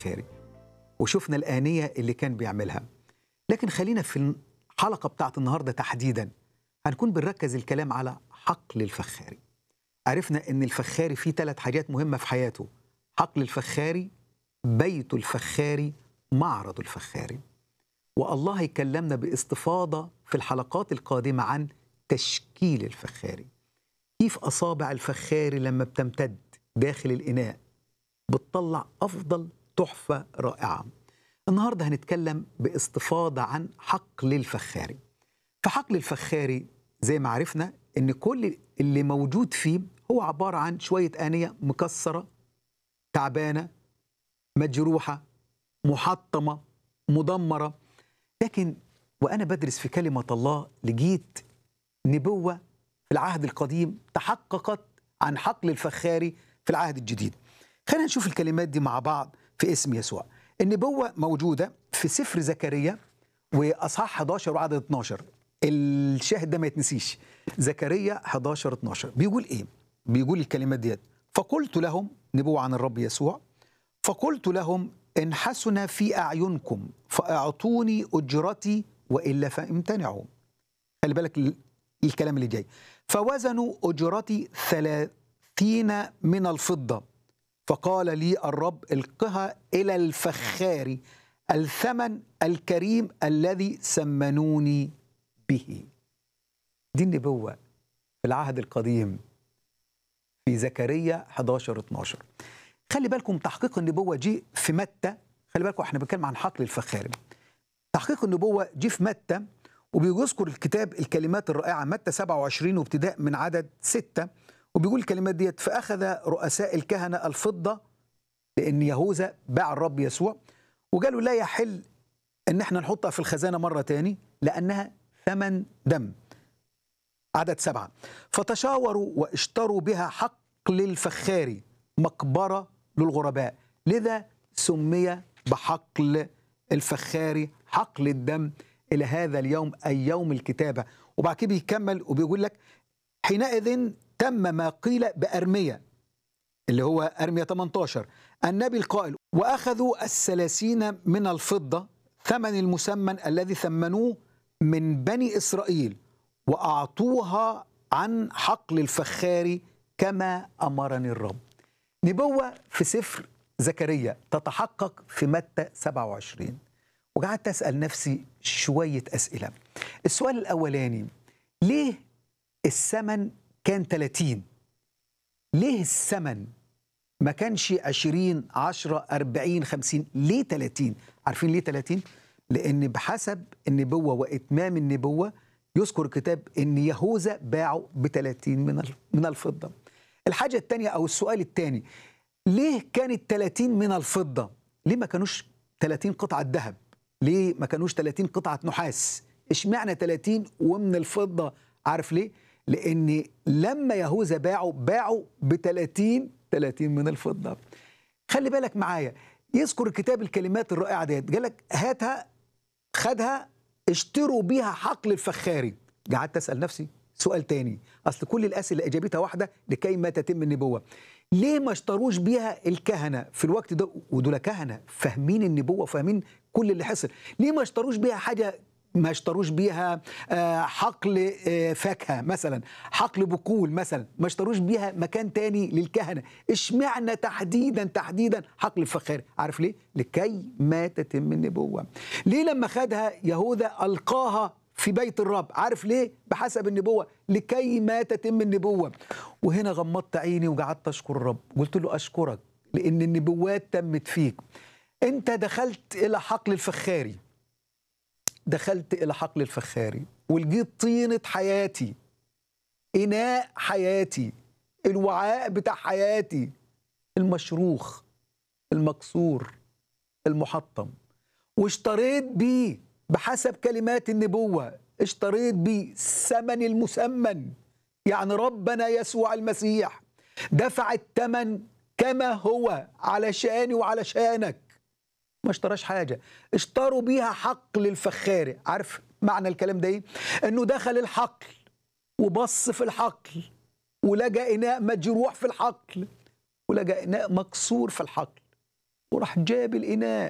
الفخاري وشفنا الآنية اللي كان بيعملها لكن خلينا في الحلقة بتاعت النهاردة تحديدا هنكون بنركز الكلام على حقل الفخاري عرفنا ان الفخاري فيه ثلاث حاجات مهمة في حياته حقل الفخاري بيت الفخاري معرض الفخاري والله يكلمنا باستفاضة في الحلقات القادمة عن تشكيل الفخاري كيف أصابع الفخاري لما بتمتد داخل الإناء بتطلع أفضل تحفة رائعة النهاردة هنتكلم باستفاضة عن حقل الفخاري فحقل الفخاري زي ما عرفنا ان كل اللي موجود فيه هو عبارة عن شوية آنية مكسرة تعبانة مجروحة محطمة مدمرة لكن وأنا بدرس في كلمة الله لقيت نبوة في العهد القديم تحققت عن حقل الفخاري في العهد الجديد خلينا نشوف الكلمات دي مع بعض في اسم يسوع النبوة موجودة في سفر زكريا وأصحاح 11 وعدد 12 الشاهد ده ما يتنسيش زكريا 11 12 بيقول ايه بيقول الكلمات ديت فقلت لهم نبوة عن الرب يسوع فقلت لهم إن حسن في أعينكم فأعطوني أجرتي وإلا فامتنعوا خلي بالك الكلام اللي جاي فوزنوا أجرتي ثلاثين من الفضة فقال لي الرب القها إلى الفخار الثمن الكريم الذي سمنوني به دي النبوة في العهد القديم في زكريا 11 12 خلي بالكم تحقيق النبوة جه في متى خلي بالكم احنا بنتكلم عن حقل الفخاري تحقيق النبوة جه في متى وبيذكر الكتاب الكلمات الرائعة متى 27 وابتداء من عدد 6 وبيقول الكلمات ديت فأخذ رؤساء الكهنة الفضة لأن يهوذا باع الرب يسوع وقالوا لا يحل ان احنا نحطها في الخزانة مرة تاني لأنها ثمن دم عدد سبعة فتشاوروا واشتروا بها حقل الفخاري مقبرة للغرباء لذا سمي بحقل الفخاري حقل الدم إلى هذا اليوم أي يوم الكتابة وبعد كده بيكمل وبيقول لك حينئذ تم ما قيل بأرمية اللي هو أرمية 18 النبي القائل وأخذوا الثلاثين من الفضة ثمن المسمن الذي ثمنوه من بني إسرائيل وأعطوها عن حقل الفخاري كما أمرني الرب نبوة في سفر زكريا تتحقق في متى 27 وقعدت أسأل نفسي شوية أسئلة السؤال الأولاني ليه الثمن كان 30 ليه الثمن ما كانش 20 10 40 50 ليه 30 عارفين ليه 30 لأن بحسب النبوة وإتمام النبوة يذكر الكتاب ان يهوذا باعوا ب 30 من من الفضه. الحاجه الثانيه او السؤال الثاني ليه كانت 30 من الفضه؟ ليه ما كانوش 30 قطعه ذهب؟ ليه ما كانوش 30 قطعه نحاس؟ اشمعنى 30 ومن الفضه؟ عارف ليه؟ لان لما يهوذا باعوا باعوا ب 30 30 من الفضه. خلي بالك معايا يذكر الكتاب الكلمات الرائعه ديت قال لك هاتها خدها اشتروا بيها حقل الفخاري قعدت اسال نفسي سؤال تاني اصل كل الاسئله اجابتها واحده لكي ما تتم النبوه ليه ما اشتروش بيها الكهنه في الوقت ده ودول كهنه فاهمين النبوه وفاهمين كل اللي حصل ليه ما اشتروش بيها حاجه ما اشتروش بيها حقل فاكهه مثلا حقل بقول مثلا ما اشتروش بيها مكان تاني للكهنه اشمعنى تحديدا تحديدا حقل الفخاري عارف ليه لكي ما تتم النبوه ليه لما خدها يهوذا القاها في بيت الرب عارف ليه بحسب النبوه لكي ما تتم النبوه وهنا غمضت عيني وقعدت اشكر الرب قلت له اشكرك لان النبوات تمت فيك انت دخلت الى حقل الفخاري دخلت إلى حقل الفخاري ولقيت طينة حياتي إناء حياتي الوعاء بتاع حياتي المشروخ المكسور المحطم واشتريت بيه بحسب كلمات النبوة اشتريت بيه ثمن المسمن يعني ربنا يسوع المسيح دفع الثمن كما هو علشاني وعلشانك ما اشتراش حاجة اشتروا بيها حقل الفخاري عارف معنى الكلام ده ايه انه دخل الحقل وبص في الحقل ولقى اناء مجروح في الحقل ولقى اناء مكسور في الحقل وراح جاب الإناء